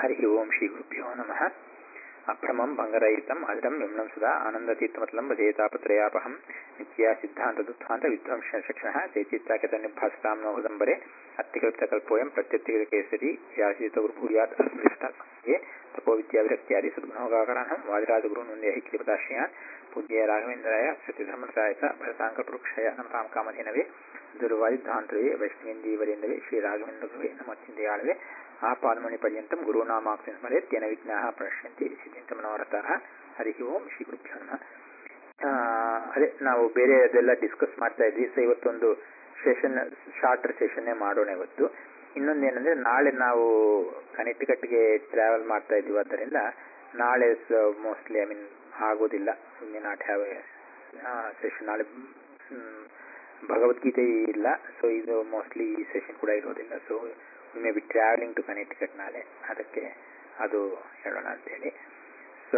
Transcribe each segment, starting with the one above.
ಹರಿ ಓಂ ಶ್ರೀ ಗುರುಭ್ಯೋ ನಮಃ ಅಭ್ರಮಂ ಭಂಗರಹಿತಂ ಅಜಡಂ ವಿಮ್ಲಂ ಸದಾ ಆನಂದತೀರ್ಥಮತಲಂ ಭಜೇತಾಪತ್ರಯಾಪಹಂ ನಿತ್ಯ ಸಿದ್ಧಾಂತ ದುತ್ಥಾಂತ ವಿಧ್ವಂಸ ಶಿಕ್ಷಣ ಚೈಚಿತ್ತಾಖ್ಯತ ನಿಭಾಸತಾಂ ನವದಂಬರೆ ಅತ್ಯಕಲ್ಪಿತಕಲ್ಪೋಯಂ ಪ್ರತ್ಯರ್ಥಿಗತ ಕೇಸರಿ ವ್ಯಾಸೀತ ಗುರುಭೂಯಾತ್ ಅಸ್ಮೃಷ್ಟ ಸಂಸ್ಥೆ ತಪೋ ವಿದ್ಯಾವಿರಕ್ತ್ಯಾದಿ ಸದ್ಗುಣೋಗಾಕರಣಂ ವಾದಿರಾಜಗುರು ನೊಂದೇ ಐಕ್ಯಪದಾಶ್ರಯಾನ್ ಪೂಜ್ಯ ರಾಘವೇಂದ್ರಾಯ ಸತ್ಯಧರ್ಮಸಾಯ ಭರತಾಂಕಪುರುಕ್ಷಯ ನಮತಾಂ ಕಾಮಧೇನವೇ ದುರ್ವಾದಿಧ್ವಾಂತವೇ ವೈಷ್ಣವೇಂದೀವರೇಂದವೇ ಶ್ರೀ ರಾಘವೇಂದ್ರಗುರುವೇ ನಮ್ಮ ಚಿಂತೆಯಾಳವೇ ಆ ಪಾಲ್ಮಣಿ ಪರ್ಯಂತಂ ಗುರುನಾಮಾಕ್ತಿನ ಸ್ಮರೆತ್ ಯನ ವಿಘ್ನಾಃ ಪ್ರಣಶ್ಯಂತಿ ಸಿದ್ಧಿಂತ ಮನೋರಥಃ ಹರಿ ಓಂ ಶ್ರೀ ಗುರುಭ್ಯೋ ನಮಃ ಅದೇ ನಾವು ಬೇರೆ ಅದೆಲ್ಲ ಡಿಸ್ಕಸ್ ಮಾಡ್ತಾ ಇದ್ವಿ ಸೊ ಇವತ್ತೊಂದು ಸೆಷನ್ ಶಾರ್ಟರ್ ಸೆಷನ್ನೇ ಮಾಡೋಣ ಇವತ್ತು ಇನ್ನೊಂದೇನಂದ್ರೆ ನಾಳೆ ನಾವು ಕನೆಕ್ಟಿಕಟ್ಗೆ ಟ್ರಾವೆಲ್ ಮಾಡ್ತಾ ಇದ್ದೀವಿ ಆದ್ದರಿಂದ ನಾಳೆ ಮೋಸ್ಟ್ಲಿ ಐ ಮೀನ್ ಆಗೋದಿಲ್ಲ ಮೇ ನಾಟ್ ಹ್ಯಾವ್ ಸೆಷನ್ ನಾಳೆ ಭಗವದ್ಗೀತೆ ಇಲ್ಲ ಸೊ ಇದು ಮೋಸ್ಟ್ಲಿ ಈ ಸೆಷನ್ ಕೂಡ ಇರೋದಿಲ್ಲ so maybe travelling to Connecticut ನಾಳೆ ಅದಕ್ಕೆ ಅದು ಹೇಳೋಣ ಅಂತೇಳಿ ಸೊ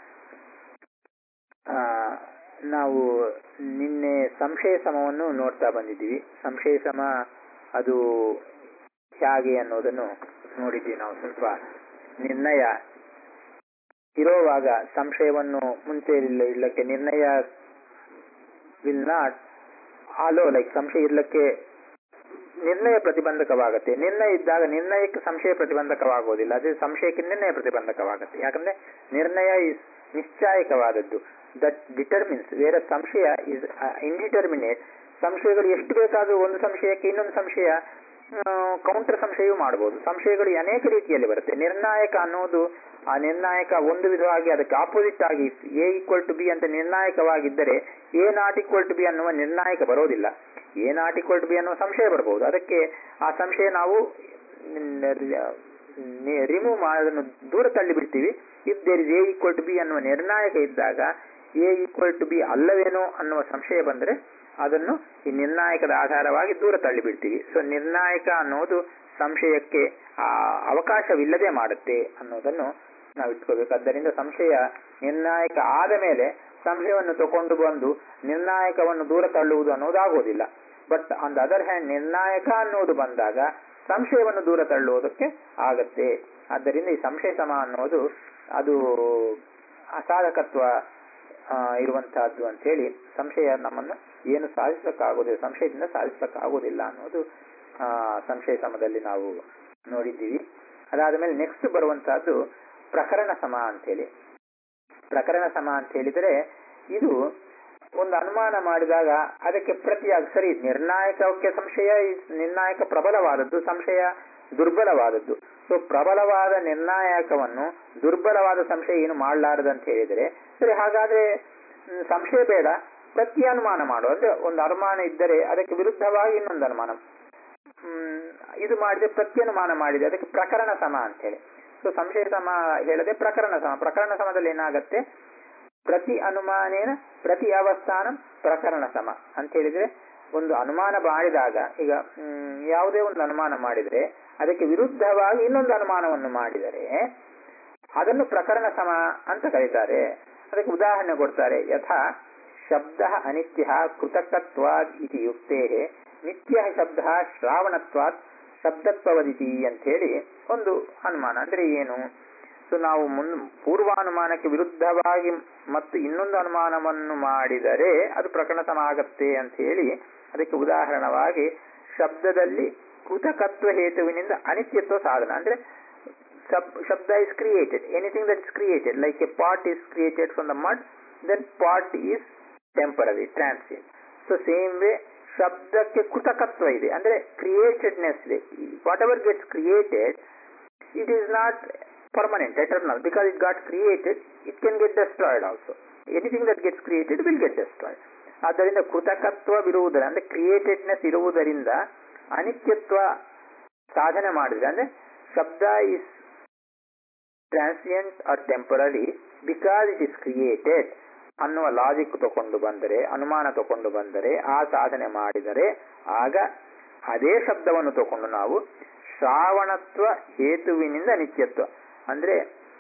ನಾವು ನಿನ್ನೆ ಸಂಶಯ ಸಮವನ್ನು ನೋಡ್ತಾ ಬಂದಿದ್ದೀವಿ ಸಂಶಯ ಸಮ ಅದು ಹೇಗೆ ಅನ್ನೋದನ್ನು ನೋಡಿದ್ವಿ ನಾವು ಸ್ವಲ್ಪ ನಿರ್ಣಯ ಇರೋವಾಗ ಸಂಶಯವನ್ನು ಮುಂಚೆ ಇಲ್ಲ ಇಲ್ಲಕ್ಕೆ ನಿರ್ಣಯ ವಿಲ್ ನಾಟ್ ಆಲೋ ಲೈಕ್ ಸಂಶಯ ಇರ್ಲಕ್ಕೆ ನಿರ್ಣಯ ಪ್ರತಿಬಂಧಕವಾಗುತ್ತೆ ನಿರ್ಣಯ ಇದ್ದಾಗ ನಿರ್ಣಯಕ್ಕೆ ಸಂಶಯ ಪ್ರತಿಬಂಧಕವಾಗುವುದಿಲ್ಲ ಅದೇ ಸಂಶಯಕ್ಕೆ ನಿರ್ಣಯ ಪ್ರತಿಬಂಧಕವಾಗುತ್ತೆ ಯಾಕಂದ್ರೆ ನಿರ್ಣಯ ಇಸ್ ನಿಶ್ಚಾಯಕವಾದದ್ದು ದಟ್ ಡಿಟರ್ಮಿನ್ಸ್ ಬೇರೆ ಸಂಶಯ ಇಸ್ ಇಂಡಿಟರ್ಮಿನೇಟ್ ಸಂಶಯಗಳು ಎಷ್ಟು ಬೇಕಾದರೂ ಒಂದು ಸಂಶಯಕ್ಕೆ ಇನ್ನೊಂದು ಸಂಶಯ ಕೌಂಟರ್ ಸಂಶಯವೂ ಮಾಡಬಹುದು ಸಂಶಯಗಳು ಅನೇಕ ರೀತಿಯಲ್ಲಿ ಬರುತ್ತೆ ನಿರ್ಣಾಯಕ ಅನ್ನೋದು ಆ ನಿರ್ಣಾಯಕ ಒಂದು ವಿಧವಾಗಿ ಅದಕ್ಕೆ ಆಪೋಸಿಟ್ ಆಗಿ ಎ ಈಕ್ವಲ್ ಟು ಬಿ ಅಂತ ನಿರ್ಣಾಯಕವಾಗಿದ್ದರೆ A not equal to B ಅನ್ನುವ ನಿರ್ಣಾಯಕ ಬರೋದಿಲ್ಲ A not equal to B ಅನ್ನುವ ಸಂಶಯ ಬರಬಹುದು ಅದಕ್ಕೆ ಆ ಸಂಶಯ ನಾವು ರಿಮೂವ್ ಅದನ್ನು ದೂರ ತಳ್ಳಿ ಬಿಡ್ತೀವಿ if there is A equal to B ಅನ್ನುವ ನಿರ್ಣಾಯಕ ಇದ್ದಾಗ ಎ ಈಕ್ವಲ್ ಟು ಬಿ ಅಲ್ಲವೇನೋ ಅನ್ನುವ ಸಂಶಯ ಬಂದರೆ ಅದನ್ನು ಈ ನಿರ್ಣಾಯಕದ ಆಧಾರವಾಗಿ ದೂರ ತಳ್ಳಿ ಬಿಡ್ತೀವಿ ಸೊ ನಿರ್ಣಾಯಕ ಅನ್ನೋದು ಸಂಶಯಕ್ಕೆ ಆ ಅವಕಾಶವಿಲ್ಲದೆ ಮಾಡುತ್ತೆ ಅನ್ನೋದನ್ನು ನಾವು ಇಟ್ಕೋಬೇಕು ಆದ್ದರಿಂದ ಸಂಶಯ ನಿರ್ಣಾಯಕ ಆದ ಮೇಲೆ ಸಂಶಯವನ್ನು ತಗೊಂಡು ಬಂದು ನಿರ್ಣಾಯಕವನ್ನು ದೂರ ತಳ್ಳುವುದು ಅನ್ನೋದಾಗೋದಿಲ್ಲ but on the other hand ನಿರ್ಣಾಯಕ ಅನ್ನೋದು ಬಂದಾಗ ಸಂಶಯವನ್ನು ದೂರ ತಳ್ಳುವುದಕ್ಕೆ ಆಗತ್ತೆ ಆದ್ದರಿಂದ ಈ ಸಂಶಯ ಸಮ ಅನ್ನೋದು ಅದು ಅಸಾಧಕತ್ವ ಇರುವಂತಹದ್ದು ಅಂತೇಳಿ ಸಂಶಯ ನಮ್ಮನ್ನು ಏನು ಸಾಧಿಸಕ್ಕಾಗೋದಿಲ್ಲ ಸಂಶಯದಿಂದ ಸಾಧಿಸಕ್ಕಾಗೋದಿಲ್ಲ ಅನ್ನೋದು ಸಂಶಯ ಸಮದಲ್ಲಿ ನಾವು ನೋಡಿದ್ದೀವಿ ಅದಾದ ಮೇಲೆ ನೆಕ್ಸ್ಟ್ ಬರುವಂತಹದ್ದು ಪ್ರಕರಣ ಸಮ ಅಂತೇಳಿ ಪ್ರಕರಣ ಸಮ ಅಂತ ಹೇಳಿದರೆ ಇದು ಒಂದು ಅನುಮಾನ ಮಾಡಿದಾಗ ಅದಕ್ಕೆ ಪ್ರತಿಯಾಗಿ ಸರಿ ನಿರ್ಣಾಯಕಕ್ಕೆ ಸಂಶಯ ನಿರ್ಣಾಯಕ ಪ್ರಬಲವಾದದ್ದು ಸಂಶಯ ದುರ್ಬಲವಾದದ್ದು ಸೊ ಪ್ರಬಲವಾದ ನಿರ್ಣಾಯಕವನ್ನು ದುರ್ಬಲವಾದ ಸಂಶಯ ಏನು ಮಾಡಲಾರದಂತ ಹೇಳಿದರೆ ಸರಿ ಹಾಗಾದ್ರೆ ಸಂಶಯ ಬೇಡ ಪ್ರತಿ ಅನುಮಾನ ಮಾಡು ಅಂದ್ರೆ ಒಂದು ಅನುಮಾನ ಇದ್ದರೆ ಅದಕ್ಕೆ ವಿರುದ್ಧವಾಗಿ ಇನ್ನೊಂದು ಅನುಮಾನ ಇದು ಮಾಡಿದೆ ಪ್ರತ್ಯನುಮಾನ ಮಾಡಿದೆ ಅದಕ್ಕೆ ಪ್ರಕರಣ ಸಮ ಅಂತೇಳಿ ಸೊ ಸಂಶಯ ಸಮ ಹೇಳದೆ ಪ್ರಕರಣ ಸಮ ಪ್ರಕರಣ ಸಮದಲ್ಲಿ ಏನಾಗತ್ತೆ ಪ್ರತಿ ಅನುಮಾನೇನ ಪ್ರತಿ ಅವಸ್ಥಾನ ಪ್ರಕರಣ ಸಮ ಅಂತ ಹೇಳಿದ್ರೆ ಒಂದು ಅನುಮಾನ ಮಾಡಿದಾಗ ಈಗ ಯಾವುದೇ ಒಂದು ಅನುಮಾನ ಮಾಡಿದರೆ ಅದಕ್ಕೆ ವಿರುದ್ಧವಾಗಿ ಇನ್ನೊಂದು ಅನುಮಾನವನ್ನು ಮಾಡಿದರೆ ಅದನ್ನು ಪ್ರಕರಣ ಸಮ ಅಂತ ಕರೀತಾರೆ ಅದಕ್ಕೆ ಉದಾಹರಣೆ ಕೊಡ್ತಾರೆ ಯಥಾ ಶಬ್ದ ಅನಿತ್ಯ ಕೃತಕತ್ವಾದ್ ಇತಿ ಯುಕ್ತೇ ನಿತ್ಯ ಶಬ್ದ ಶ್ರಾವಣತ್ವಾತ್ ಶಬ್ದತ್ವವದಿತಿ ಅಂತ ಹೇಳಿ ಒಂದು ಅನುಮಾನ ಅಂದ್ರೆ ಏನು ಸೊ ನಾವು ಮುನ್ ಪೂರ್ವಾನುಮಾನಕ್ಕೆ ವಿರುದ್ಧವಾಗಿ ಮತ್ತು ಇನ್ನೊಂದು ಅನುಮಾನವನ್ನು ಮಾಡಿದರೆ ಅದು ಪ್ರಕರಣ ಸಮ ಆಗತ್ತೆ ಅಂತ ಹೇಳಿ ಅದಕ್ಕೆ ಉದಾಹರಣವಾಗಿ ಶಬ್ದದಲ್ಲಿ ಕೃತಕತ್ವ ಹೇತುವಿನಿಂದ ಅನಿತ್ಯತ್ವ ಸಾಧನ ಅಂದ್ರೆ ಶಬ್ದ is created anything that is created like a pot is created from the mud then pot is temporary transient so same way ಶಬ್ದಕ್ಕೆ ಕೃತಕತ್ವ ಇದೆ ಅಂದ್ರೆ ಕ್ರಿಯೇಟೆಡ್ನೆಸ್ ಇದೆ whatever gets created it is not permanent, eternal, because it got created, it can get destroyed also. Anything that gets created will get destroyed. ಆದ್ದರಿಂದ ಕೃತಕತ್ವವಿರುವುದರ ಅಂದ್ರೆ ಕ್ರಿಯೇಟೆಡ್ನೆಸ್ ಇರುವುದರಿಂದ ಅನಿತ್ಯತ್ವ ಸಾಧನೆ ಮಾಡಿದ್ರೆ ಅಂದ್ರೆ ಶಬ್ದ is transient or temporary because it is created ಅನ್ನುವ logic ತಗೊಂಡು ಬಂದರೆ ಅನುಮಾನ ತಗೊಂಡು ಬಂದರೆ ಆ ಸಾಧನೆ ಮಾಡಿದರೆ ಆಗ ಅದೇ ಶಬ್ದವನ್ನು ತಗೊಂಡು ನಾವು ಶ್ರಾವಣತ್ವ ಹೇತುವಿನಿಂದ ನಿತ್ಯತ್ವ ಅಂದ್ರೆ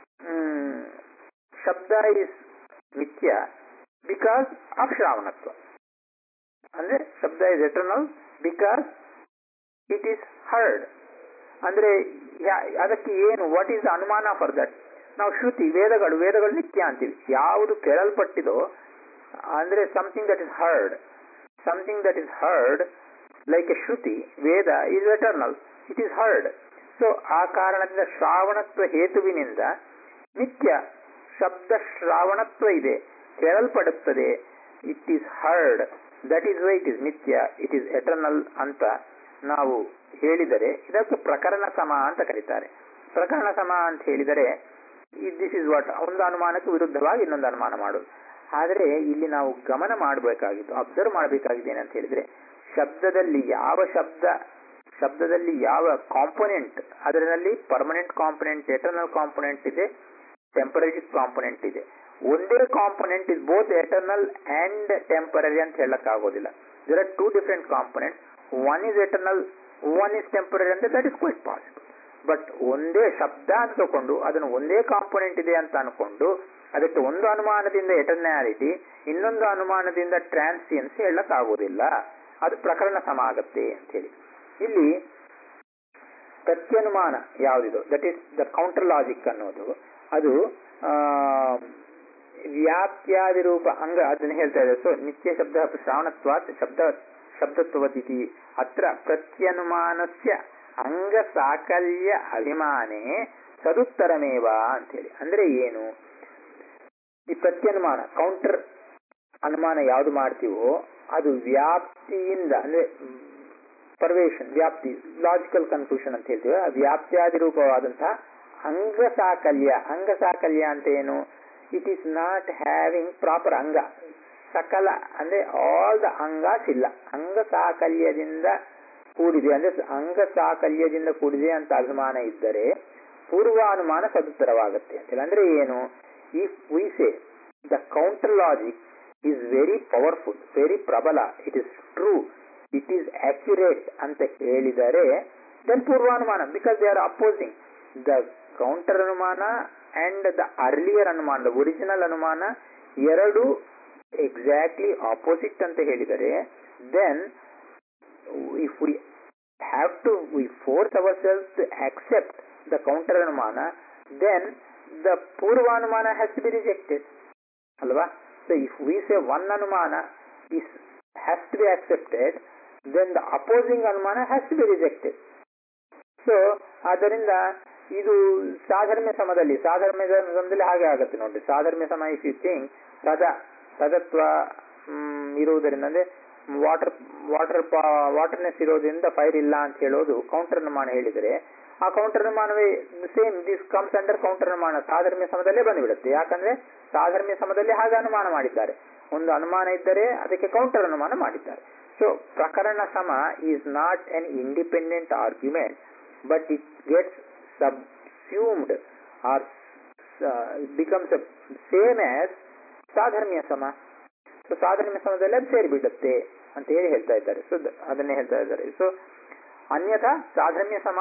ಶಬ್ದ ಇಸ್ ನಿತ್ಯ ಬಿಕಾಸ್ ಆಫ್ ಶ್ರಾವಣತ್ವ ಅಂದ್ರೆ ಶಬ್ದ is eternal because it is heard ಅಂದ್ರೆ ಯಾ- ಅದಕ್ಕೆ ಏನು ವಾಟ್ ಈಸ್ ಅನುಮಾನ ಫಾರ್ ದಟ್ ನಾವು ಶ್ರುತಿ ವೇದಗಳು ವೇದಗಳು ನಿತ್ಯ ಅಂತೀವಿ ಯಾವುದು ಕೇಳಲ್ಪಟ್ಟಿದೋ ಅಂದ್ರೆ something that is heard something that is heard like a ಶ್ರುತಿ ವೇದ is eternal it is heard so ಆ ಕಾರಣದಿಂದ ಶ್ರಾವಣತ್ವ ಹೇತುವಿನಿಂದ ನಿತ್ಯ ಶಬ್ದ ಶ್ರಾವಣತ್ವ ಇದೆ ಕೇಳಲ್ಪಡುತ್ತದೆ it is heard that is why it is ನಿತ್ಯ ಇಟ್ ಈಸ್ ಎಟರ್ನಲ್ ಅಂತ ನಾವು ಹೇಳಿದರೆ ಇದಕ್ಕೆ ಪ್ರಕರಣ ಸಮ ಅಂತ ಕರೀತಾರೆ ಪ್ರಕರಣ ಸಮ ಅಂತ ಹೇಳಿದರೆ ದಿಸ್ ಇಸ್ ವಾಟ್ ಒಂದು ಅನುಮಾನಕ್ಕೆ ವಿರುದ್ಧವಾಗಿ ಇನ್ನೊಂದು ಅನುಮಾನ ಮಾಡೋದು ಆದರೆ ಇಲ್ಲಿ ನಾವು ಗಮನ ಮಾಡಬೇಕಾಗಿತ್ತು ಅಬ್ಸರ್ವ್ ಮಾಡಬೇಕಾಗಿದೆ ಏನಂತ ಹೇಳಿದ್ರೆ ಶಬ್ದದಲ್ಲಿ ಯಾವ ಶಬ್ದ ಶಬ್ದದಲ್ಲಿ ಯಾವ ಕಾಂಪೊನೆಂಟ್ ಅದರಲ್ಲಿ ಪರ್ಮನೆಂಟ್ ಕಾಂಪೊನೆಂಟ್ ಎಟರ್ನಲ್ ಕಾಂಪೊನೆಂಟ್ ಇದೆ ಟೆಂಪರರಿ ಕಾಂಪೊನೆಂಟ್ ಇದೆ ಒಂದೇ component is both eternal and temporary ಅಂತ ಹೇಳಕ್ಕಾಗೋದಿಲ್ಲ there are two different component one is eternal one is temporary ಅಂದ್ರೆ that is quite possible but ಒಂದೇ ಶಬ್ದ ಅಂತ ತಗೊಂಡು ಅದನ್ನು ಒಂದೇ ಕಾಂಪೊನೆಂಟ್ ಇದೆ ಅಂತ ಅನ್ಕೊಂಡು ಅದಕ್ಕೆ ಒಂದು ಅನುಮಾನದಿಂದ ಎಟರ್ನಾಲಿಟಿ ಇನ್ನೊಂದು ಅನುಮಾನದಿಂದ ಟ್ರಾನ್ಸಿಯನ್ಸ್ ಹೇಳಕ್ಕಾಗೋದಿಲ್ಲ ಅದು ಪ್ರಕರಣ ಸಮ ಆಗತ್ತೆ ಅಂತ ಹೇಳಿ ಇಲ್ಲಿ ಪ್ರತ್ಯನುಮಾನ ಯಾವುದಿದು that is the counter logic ಅನ್ನೋದು ಅದು ಆ, ವ್ಯಾಪ್ತ್ಯಾದಿ ರೂಪ ಅಂಗ ಅದನ್ನ ಹೇಳ್ತಾ ಇದೆ ಸೊ ನಿತ್ಯ ಶಬ್ದ ಶ್ರಾವಣತ್ವಾತ್ ಶಬ್ದ ಶಬ್ದತ್ವದಿತಿ ಅತ್ರ ಪ್ರತ್ಯನುಮಾನಸ್ಯ ಅಂಗ ಸಾಕಲ್ಯ ಅಭಿಮಾನೇ ಸದುತ್ತರಮೇವ ಅಂತೇಳಿ ಅಂದ್ರೆ ಏನು ಈ ಪ್ರತ್ಯನುಮಾನ ಕೌಂಟರ್ ಅನುಮಾನ ಯಾವುದು ಮಾಡ್ತೀವೋ ಅದು ವ್ಯಾಪ್ತಿಯಿಂದ ಅಂದ್ರೆ ಪರ್ವೇಷನ್ ವ್ಯಾಪ್ತಿ ಲಾಜಿಕಲ್ ಕನ್ಕ್ಲೂಷನ್ ಅಂತ ಹೇಳ್ತೀವಿ ಆ ವ್ಯಾಪ್ತ್ಯಾದಿ ರೂಪವಾದಂತಹ ಅಂಗ ಸಾಕಲ್ಯ ಅಂಗ ಸಾಕಲ್ಯ ಅಂತ ಏನು it is not having proper ಅಂಗ ಸಕಲ ಅಂದ್ರೆ ಆಲ್ ದ ಅಂಗಾಸ್ ಇಲ್ಲ ಅಂಗ ಸಾಕಲ್ಯದಿಂದ ಕೂಡಿದೆ ಅಂದ್ರೆ ಅಂಗ ಸಾಕಲ್ಯದಿಂದ ಕೂಡಿದೆ ಅಂತ ಅಭಿಮಾನ ಇದ್ದರೆ ಪೂರ್ವಾನುಮಾನ ಸದುತ್ತರವಾಗುತ್ತೆ ಅಂತೇಳಿ ಅಂದ್ರೆ ಏನು if we say the counter logic is very powerful very ಪ್ರಬಲ it is true it is accurate ಅಂತ ಹೇಳಿದರೆ ದೆನ್ ಪೂರ್ವಾನುಮಾನ because they are opposing the counter ಅನುಮಾನ ಅಂಡ್ ದ ಅರ್ಲಿಯರ್ ಅನುಮಾನ ದ ಒರಿಜಿನಲ್ ಅನುಮಾನ ಎರಡು ಎಕ್ಸಾಕ್ಟ್ಲಿ ಆಪೋಸಿಟ್ ಅಂತ ಹೇಳಿದರೆ then if we have to we force ourselves to accept the counter anumana then the purva anumana has to be rejected alva so if we say one anumana is has to be accepted then the opposing anumana has to be rejected so ಆದ್ದರಿಂದ ಇದು ಸಾಧರ್ಮ್ಯ ಸಮದಲ್ಲಿ ಸಾಧರ್ಮ್ಯ ಸಮದಲ್ಲಿ ಹಾಗೆ ಆಗುತ್ತೆ ನೋಡಿ ಸಾಧರ್ಮ್ಯ ಸಮ if you think ಸದ ಸದತ್ವ ಮ್, ಇರುವುದರಿಂದ ಅಂದ್ರೆ water water ವಾಟರ್ನೆಸ್ ಇರೋದ್ರಿಂದ ಫೈರ್ ಇಲ್ಲ ಅಂತ ಹೇಳೋದು ಕೌಂಟರ್ ಅನುಮಾನ ಹೇಳಿದರೆ ಆ ಕೌಂಟರ್ ಅನುಮಾನವೇ same this comes under counter ಅನುಮಾನ ಸಾಧರ್ಮ್ಯ ಸಮದಲ್ಲೇ ಬಂದುಬಿಡುತ್ತೆ ಯಾಕಂದ್ರೆ ಸಾಧರ್ಮ್ಯ ಸಮದಲ್ಲಿ ಹಾಗೆ ಅನುಮಾನ ಮಾಡಿದ್ದಾರೆ ಒಂದು ಅನುಮಾನ ಇದ್ದರೆ ಅದಕ್ಕೆ ಕೌಂಟರ್ ಅನುಮಾನ ಮಾಡಿದ್ದಾರೆ ಸೊ ಪ್ರಕರಣ ಸಮ is not an independent argument but it gets subsumed or becomes same as ಸಾಧರ್ಮ್ಯ ಸಮ ಸೊ ಸಾಧರ್ಮ್ಯ ಸಮದಲ್ಲಿ ಅದು ಸೇರಿಬಿಡುತ್ತೆ ಅಂತ ಹೇಳಿ ಹೇಳ್ತಾ ಇದ್ದಾರೆ ಸೊ ಅದನ್ನೇ ಹೇಳ್ತಾ ಇದ್ದಾರೆ ಸೊ ಅನ್ಯಥಾ ಸಾಧರ್ಮ್ಯ ಸಮ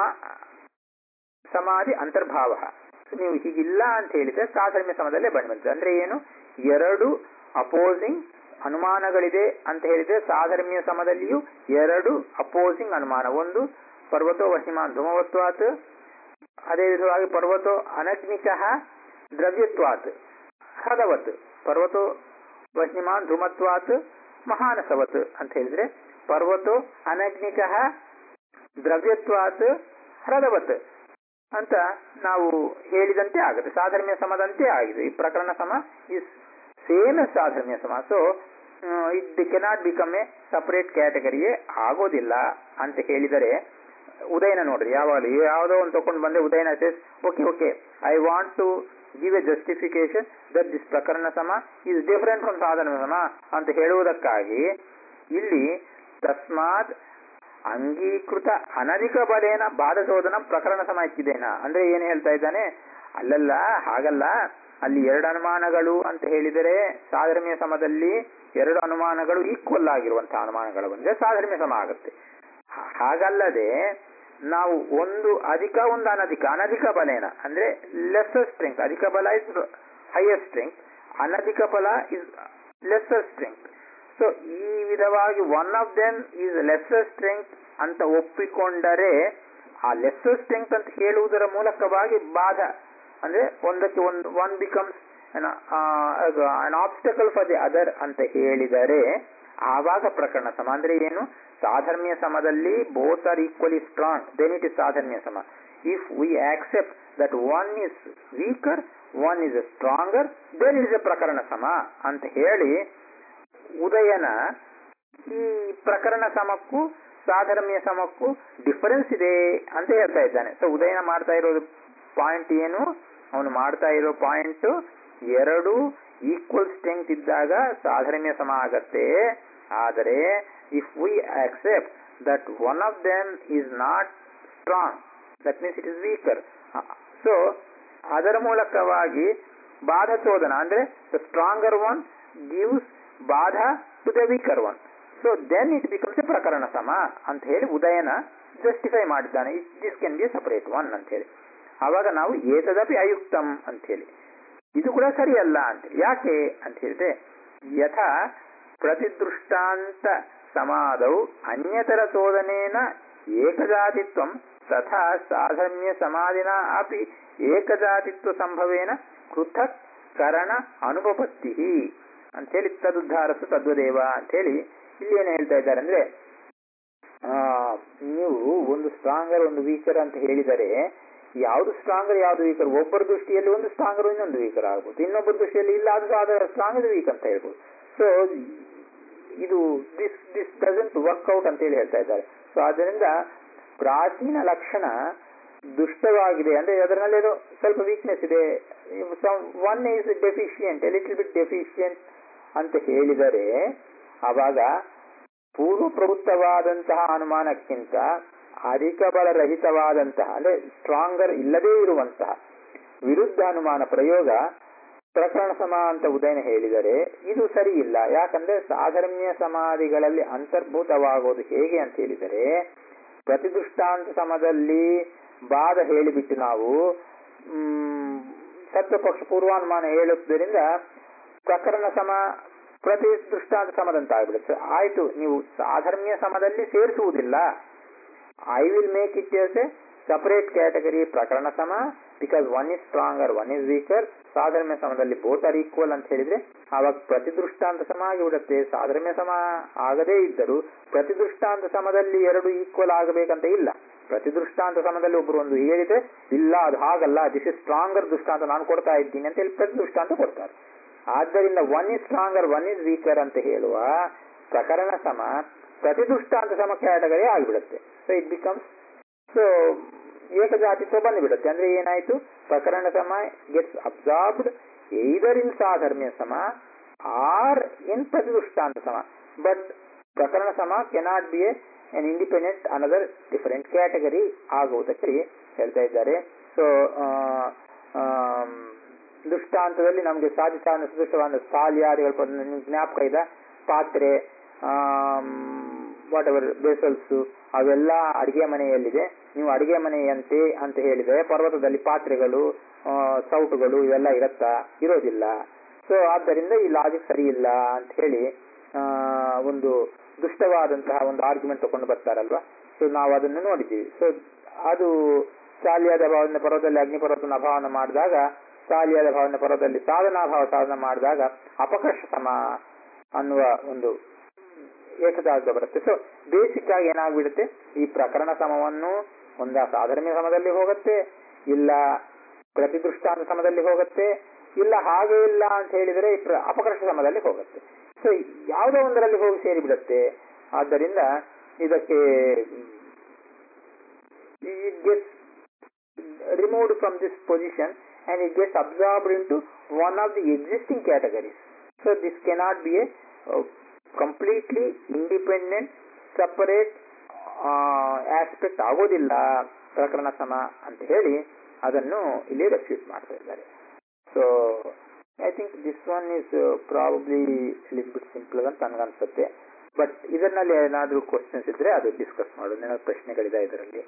ಸಮಾಧಿ ಅಂತರ್ಭಾವ ಸೊ ನೀವು ಹೀಗಿಲ್ಲ ಅಂತ ಹೇಳಿದ್ರೆ ಸಾಧರ್ಮ್ಯ ಸಮದಲ್ಲೇ ಬಂದ್ಬಂತು ಅಂದ್ರೆ ಏನು ಎರಡು ಅಪೋಸಿಂಗ್ ಅನುಮಾನಗಳಿದೆ ಅಂತ ಹೇಳಿದ್ರೆ ಸಾಧರ್ಮ್ಯ ಸಮದಲ್ಲಿಯೂ ಎರಡು ಅಪೋಸಿಂಗ್ ಅನುಮಾನ ಒಂದು ಪರ್ವತೋ ವಹಿಮಾನ್ ಧುಮವತ್ವಾತ್ ಅದೇ ವಿಧವಾಗಿ ಪರ್ವತೋ ಅನಗ್ನಿಕ ದ್ರವ್ಯತ್ವಾತ್ ಹೃದವತ್ ಪರ್ವತೋ ವಹಿಮಾನ್ ಧೂಮತ್ವಾತ್ ಮಹಾನಸವತ್ ಅಂತ ಹೇಳಿದ್ರೆ ಪರ್ವತೋ ಅನಗ್ನಿಕ ದ್ರವ್ಯತ್ವಾತ್ ಹೃದವತ್ ಅಂತ ನಾವು ಹೇಳಿದಂತೆ ಆಗುತ್ತೆ ಸಾಧರ್ಮ್ಯ ಸಮದಂತೆ ಆಗಿದೆ ಈ ಪ್ರಕರಣ ಸಮ ಇಸ್ ಸೇಮ್ ಸಾಧರ್ಮ್ಯ ಸಮ so it cannot become a separate ಕ್ಯಾಟಗರಿಯೇ ಆಗೋದಿಲ್ಲ ಅಂತ ಹೇಳಿದರೆ ಉದಯನ ನೋಡ್ರಿ ಯಾವಾಗಲೂ ಯಾವುದೋ ಒಂದು ತಗೊಂಡು ಬಂದ್ರೆ Udayana says okay okay I want to give a justification that this ಪ್ರಕರಣ ಸಮ ಇಸ್ ಡಿಫರೆಂಟ್ ಫ್ರಮ್ ಸಾಧನ ಸಮ ಅಂತ ಹೇಳುವುದಕ್ಕಾಗಿ ಇಲ್ಲಿ ತಸ್ಮಾತ್ ಅಂಗೀಕೃತ ಅನಧಿಕ ಬಲೇನ ಬಾಧಶೋಧನ ಪ್ರಕರಣ ಸಮ ಇಕ್ಕಿದೇನಾ ಅಂದ್ರೆ ಏನ್ ಹೇಳ್ತಾ ಇದ್ದಾನೆ ಅಲ್ಲಲ್ಲ ಹಾಗಲ್ಲ ಅಲ್ಲಿ ಎರಡು ಅನುಮಾನಗಳು ಅಂತ ಹೇಳಿದರೆ ಸಾಧರ್ಮ್ಯ ಸಮದಲ್ಲಿ ಎರಡು ಅನುಮಾನಗಳು ಈಕ್ವಲ್ ಆಗಿರುವಂತಹ ಅನುಮಾನಗಳು ಬಂದ್ರೆ ಸಾಧರ್ಮ್ಯ ಸಮ ಆಗುತ್ತೆ ಹಾ- ಹಾಗಲ್ಲದೆ ನಾವು ಒಂದು ಅಧಿಕ ಒಂದು ಅನಧಿಕ ಅನಧಿಕ ಬಲೇನ ಅಂದ್ರೆ ಲೆಸ್ಸರ್ ಸ್ಟ್ರೆಂತ್ ಅಧಿಕ ಬಲ ಇಸ್ ಹೈಯರ್ ಸ್ಟ್ರೆಂತ್ ಅನಧಿಕ ಬಲ ಇಸ್ ಲೆಸ್ಸರ್ ಸ್ಟ್ರೆಂತ್ ಸೊ ಈ ವಿಧವಾಗಿ one of them is lesser strength ಅಂತ ಒಪ್ಪಿಕೊಂಡರೆ ಆ ಲೆಸ್ಸರ್ ಸ್ಟ್ರೆಂತ್ ಅಂತ ಹೇಳುವುದರ ಮೂಲಕವಾಗಿ ಬಾಧ ಅಂದ್ರೆ ಒಂದಕ್ಕೆ ಒಂದು one becomes an obstacle for the other ಅಂತ ಹೇಳಿದರೆ ಆವಾಗ ಪ್ರಕರಣ ಸಮ ಅಂದ್ರೆ ಏನು ಸಾಧರ್ಮ್ಯ ಸಮದಲ್ಲಿ both are equally strong then it is ಸಾಧರ್ಮ್ಯ ಸಮ if we accept that one is weaker one is stronger then is a ಪ್ರಕರಣ ಸಮ ಅಂತ ಹೇಳಿ ಉದಯನ ಈ ಪ್ರಕರಣ ಸಮಕ್ಕೂ ಸಾಧರ್ಮ್ಯ ಸಮಕ್ಕೂ ಡಿಫರೆನ್ಸ್ ಇದೆ ಅಂತ ಹೇಳ್ತಾ ಇದ್ದಾನೆ ಸೊ ಉದಯನ ಮಾಡ್ತಾ ಇರೋದು ಪಾಯಿಂಟ್ ಏನು ಅವನು ಮಾಡ್ತಾ ಇರೋ ಪಾಯಿಂಟ್ ಎರಡು ಈಕ್ವಲ್ ಸ್ಟ್ರೆಂತ್ ಇದ್ದಾಗ ಸಾಧರ್ಮ್ಯ ಸಮ ಆಗತ್ತೆ ಆದರೆ if we accept that one of them is not strong that means it is weaker so ಅದರ ಮೂಲಕವಾಗಿ ಬಾಧ ಚೋದನ ಅಂದ್ರೆ ದ ಸ್ಟ್ರಾಂಗರ್ ಒನ್ ಗಿವ್ಸ್ ಬಾಧ to the weaker one so then it becomes a ಪ್ರಕರಣ ಸಮ ಅಂತ ಹೇಳಿ ಉದಯನ ಜಸ್ಟಿಫೈ ಮಾಡಿದ್ದಾನೆ this can be separate one ಅಂತ ಹೇಳಿ ಆವಾಗ ನಾವು ಏತದಪಿ ಅಯುಕ್ತಂ ಅಂತ ಹೇಳಿ ಇದು ಕೂಡ ಸರಿಯಲ್ಲ ಅಂತ ಯಾಕೆ ಅಂತ ಹೇಳಿದ್ರೆ ಯಥಾ ಪ್ರತಿದೃಷ್ಟಾಂತ ಸಮಾದೌ ಅನ್ಯತರ ಚೋದನೇನ ಏಕಜಾತಿತ್ವಂ ತಥಾ ಸಾಧರ್ಮ್ಯ ಸಮಾಧಿನ ಅಪಿ ಏಕಜಾತಿತ್ವ ಸಂಭವೇನ ಪೃಥಕ್ ಕರಣ ಅನುಪಪತ್ತಿ ಅಂತೇಳಿ ತದುದ್ಧಾರಸು ತದ್ವದೇವ ಅಂತೇಳಿ ಇಲ್ಲಿ ಏನು ಹೇಳ್ತಾ ಇದ್ದಾರೆ ಅಂದ್ರೆ ಆ ನೀವು ಒಂದು ಸ್ಟ್ರಾಂಗರ್ ಒಂದು ವೀಕರ್ ಅಂತ ಹೇಳಿದರೆ ಯಾವುದು ಸ್ಟ್ರಾಂಗರ್ ಯಾವುದು ವೀಕರ್ ಒಬ್ಬರ ದೃಷ್ಟಿಯಲ್ಲಿ ಒಂದು ಸ್ಟ್ರಾಂಗರ್ ಇನ್ನೊಂದು ವೀಕರ್ ಆಗ್ಬೋದು ಇನ್ನೊಬ್ಬರ ದೃಷ್ಟಿಯಲ್ಲಿ ಇಲ್ಲ ಅದು ಅದರ ಸ್ಟ್ರಾಂಗ್ ವೀಕ್ ಅಂತ ಹೇಳ್ಬೋದು ಸೊ ಇದು ದಿಸ್ ದಿಸ್ ಡಸಂಟ್ ವರ್ಕ್ಔಟ್ ಅಂತ ಹೇಳಿ ಹೇಳ್ತಾ ಇದ್ದಾರೆ ಸೊ ಅದರಿಂದ ಪ್ರಾಚೀನ ಲಕ್ಷಣ ದುಷ್ಟವಾಗಿದೆ ಅಂದ್ರೆ ಅದರಲ್ಲಿ ಏನೋ ಸ್ವಲ್ಪ ವೀಕ್ನೆಸ್ ಇದೆ one is deficient little bit deficient ಅಂತ ಹೇಳಿದರೆ ಆವಾಗ ಪೂರ್ವ ಪ್ರವೃತ್ತವಾದಂತಹ ಅನುಮಾನಕ್ಕಿಂತ ಅಧಿಕ ಬಲರಹಿತವಾದಂತಹ ಅಂದ್ರೆ ಸ್ಟ್ರಾಂಗರ್ ಇಲ್ಲದೇ ಇರುವಂತಹ ವಿರುದ್ಧ ಅನುಮಾನ ಪ್ರಯೋಗ ಪ್ರಕರಣ ಸಮ ಅಂತ ಉದಯನ ಹೇಳಿದರೆ ಇದು ಸರಿ ಇಲ್ಲ ಯಾಕಂದ್ರೆ ಸಾಧರ್ಮ್ಯ ಸಮಾಧಿಗಳಲ್ಲಿ ಅಂತರ್ಭೂತವಾಗೋದು ಹೇಗೆ ಅಂತ ಹೇಳಿದರೆ ಪ್ರತಿದೃಷ್ಟಾಂತ ಸಮದಲ್ಲಿ ಬಾಧ ಹೇಳಿಬಿಟ್ಟು ನಾವು ಸತ್ವಪಕ್ಷ ಪೂರ್ವಾನುಮಾನ ಹೇಳುವುದರಿಂದ ಪ್ರಕರಣ ಸಮ ಪ್ರತಿ ದೃಷ್ಟಾಂತ ಸಮದಂತ ಆಗ್ಬಿಡುತ್ತೆ ಆಯ್ತು ನೀವು ಸಾಧರ್ಮ್ಯ ಸಮದಲ್ಲಿ ಸೇರಿಸುವುದಿಲ್ಲ I will make it as a separate category ಪ್ರಕರಣ ಸಮ because one is stronger one is weaker ಸಾಧರ್ಮ್ಯ ಸಮದಲ್ಲಿ ಬೋತ್ ಆರ್ ಈಕ್ವಲ್ ಅಂತ ಹೇಳಿದ್ರೆ ಆವಾಗ ಪ್ರತಿದೃಷ್ಟಾಂತ ಸಮ ಆಗಿಬಿಡುತ್ತೆ ಸಾಧರ್ಮ್ಯ ಸಮ ಆಗದೇ ಇದ್ದರೂ ಪ್ರತಿದೃಷ್ಟಾಂತ ಸಮದಲ್ಲಿ ಎರಡು ಈಕ್ವಲ್ ಆಗಬೇಕಂತ ಇಲ್ಲ ಪ್ರತಿದೃಷ್ಟಾಂತ ಸಮದಲ್ಲಿ ಒಬ್ಬರು ಒಂದು ಹೇಳಿದ್ರೆ ಇಲ್ಲ ಅದು ಹಾಗಲ್ಲ ದಿಸ್ ಇಸ್ ಸ್ಟ್ರಾಂಗರ್ ದೃಷ್ಟಾಂತ ನಾನು ಕೊಡ್ತಾ ಇದ್ದೀನಿ ಅಂತ ಹೇಳಿ ಪ್ರತಿದೃಷ್ಟಾಂತ ಕೊಡ್ತಾರೆ ಆದ್ದರಿಂದ one is stronger one is weaker ಅಂತ ಹೇಳುವ ಪ್ರಕರಣ ಸಮ ಪ್ರತಿದೃಷ್ಟಾಂತ ಸಮ ಕ್ಯಾಟಗರಿ ಆಗಿಬಿಡುತ್ತೆ ಸೊ ಇಟ್ ಬಿಕಮ್ಸ್ ಸೊ ಏಕಜಾತಿತ್ವ ಬಂದುಬಿಡುತ್ತೆ ಅಂದ್ರೆ ಏನಾಯ್ತು ಪ್ರಕರಣ ಸಮ ಗೆಟ್ಸ್ ಅಬ್ಸಾರ್ಬ್ಡ್ either ಇನ್ ಸಾಧರ್ಮ್ಯ ಸಮ ಆರ್ ಇನ್ ಪ್ರತಿದೃಷ್ಟಾಂತ ಸಮ ಬಟ್ ಪ್ರಕರಣ ಸಮ cannot be an independent another different category ಆಗುವುದಕ್ಕೆ ಹೇಳ್ತಾ ಇದ್ದಾರೆ ಸೊ ದೃಷ್ಟಾಂತದಲ್ಲಿ ನಮಗೆ ಸಾಧಿಸಾನ ಸದೃಶವಾದ ಸಾಲ್ಯಾದಿಗಳು ನಿಮ್ಗೆ ಜ್ಞಾಪಕ ಇದೆ ಪಾತ್ರೆ ವಾಟ್ ಎವರ್ ಬೇಸಲ್ಸ್ ಅವೆಲ್ಲ ಅಡಿಗೆ ಮನೆಯಲ್ಲಿದೆ ನೀವು ಅಡಿಗೆ ಮನೆಯಂತೆ ಅಂತ ಹೇಳಿದರೆ ಪರ್ವತದಲ್ಲಿ ಪಾತ್ರೆಗಳು ಸೌಟುಗಳು ಇವೆಲ್ಲ ಇರತ್ತಾ ಇರೋದಿಲ್ಲ ಸೊ ಆದ್ದರಿಂದ ಈ ಲಾಜಿಕ್ ಸರಿ ಇಲ್ಲ ಅಂತ ಹೇಳಿ ಒಂದು ದುಷ್ಟವಾದಂತಹ ಒಂದು ಆರ್ಗ್ಯುಮೆಂಟ್ ತಗೊಂಡು ಬರ್ತಾರಲ್ವಾ ಸೊ ನಾವು ಅದನ್ನು ನೋಡಿದ್ದೀವಿ ಸೊ ಅದು ಶಾಲಿಯಾದ ಭಾವನ ಪರ್ವದಲ್ಲಿ ಅಗ್ನಿಪರ್ವತನ ಅಭಾವನ ಮಾಡಿದಾಗ ಶಾಲಿಯಾದ ಭಾವನ ಪರ್ವದಲ್ಲಿ ಸಾಧನಾಭಾವ ಸಾಧನ ಮಾಡಿದಾಗ ಅಪಕರ್ಷ ಸಮ ಅನ್ನುವ ಒಂದು ಏಕದಾರ್ಥ ಬರುತ್ತೆ ಸೊ ಬೇಸಿಕ್ ಆಗಿ ಏನಾಗ್ಬಿಡುತ್ತೆ ಈ ಪ್ರಕರಣ ಸಮವನ್ನು ಒಂದ ಸಾಧರ್ಮ್ಯ ಸಮದಲ್ಲಿ ಹೋಗುತ್ತೆ ಇಲ್ಲ ಪ್ರತಿದೃಷ್ಟಾಂತ ಸಮದಲ್ಲಿ ಹೋಗುತ್ತೆ ಇಲ್ಲ ಹಾಗೆ ಇಲ್ಲ ಅಂತ ಹೇಳಿದರೆ ಅಪಕರ್ಷ ಸಮದಲ್ಲಿ ಹೋಗುತ್ತೆ ಸೊ ಯಾವುದೋ ಒಂದರಲ್ಲಿ ಹೋಗಿ ಸೇರಿಬಿಡುತ್ತೆ ಆದ್ದರಿಂದ ಇದಕ್ಕೆ it gets removed from this position and it gets absorbed into one of the existing categories so this cannot be a completely independent separate aspect ಆಗೋದಿಲ್ಲ ಪ್ರಕರಣ ಸಮ ಅಂತ ಹೇಳಿ ಅದನ್ನು ಇಲ್ಲಿ ರೆಫ್ಯೂಟ್ ಮಾಡ್ತಾ ಇದ್ದಾರೆ so I think this one is probably little bit simple ಅಂತ ನನಗನ್ಸುತ್ತೆ ಬಟ್ ಇದರಲ್ಲಿ ಏನಾದರೂ ಕ್ವಶನ್ಸ್ ಇದ್ರೆ ಅದು ಡಿಸ್ಕಸ್ ಮಾಡೋದು ಏನಾದ್ರು ಪ್ರಶ್ನೆಗಳಿದೆ ಇದರಲ್ಲಿ